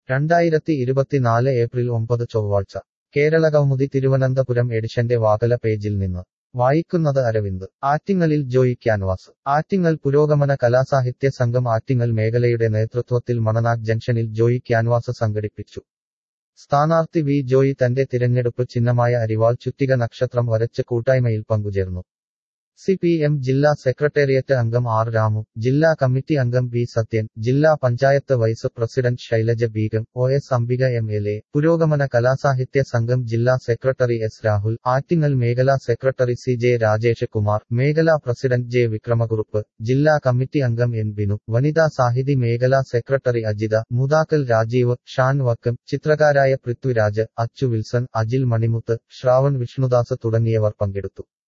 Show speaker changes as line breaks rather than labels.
രണ്ടായിരത്തി ഇരുപത്തിനാല് ഏപ്രിൽ ഒമ്പത് ചൊവ്വാഴ്ച കേരള കൗമുദി തിരുവനന്തപുരം എഡിഷന്റെ വാകല പേജിൽ നിന്ന് വായിക്കുന്നത് അരവിന്ദ് ആറ്റിങ്ങലിൽ ജോയി ക്യാൻവാസ് ആറ്റിങ്ങൽ പുരോഗമന കലാസാഹിത്യ സംഘം ആറ്റിങ്ങൽ മേഖലയുടെ നേതൃത്വത്തിൽ മണനാഗ് ജംഗ്ഷനിൽ ജോയി ക്യാൻവാസ് സംഘടിപ്പിച്ചു സ്ഥാനാർത്ഥി വി ജോയി തന്റെ തിരഞ്ഞെടുപ്പ് ചിഹ്നമായ അരിവാൾ ചുറ്റിക നക്ഷത്രം വരച്ച് കൂട്ടായ്മയിൽ പങ്കുചേർന്നു സി പി എം ജില്ലാ സെക്രട്ടേറിയറ്റ് അംഗം ആർ രാമു ജില്ലാ കമ്മിറ്റി അംഗം ബി സത്യൻ ജില്ലാ panchayat vice president Shailaja Begum O S Ambika M L A Purogamana Kalasahithya Sangham ജില്ലാ സെക്രട്ടറി എസ് രാഹുൽ ആറ്റിങ്ങൽ മേഖലാ secretary C J Rajesh Kumar മേഖലാ പ്രസിഡന്റ് ജെ വിക്രമകുറുപ്പ് ജില്ലാ കമ്മിറ്റി അംഗം എൻ ബിനു വനിതാ സാഹിതി മേഖലാ സെക്രട്ടറി അജിത മുതാക്കൽ രാജീവ് ഷാൻ വക്കം ചിത്രകാരായ പൃഥ്വിരാജ് അച്ചു വിൽസൺ അജിൽ മണിമുത്ത് ശ്രാവൺ വിഷ്ണുദാസ് തുടങ്ങിയവർ പങ്കെടുത്തു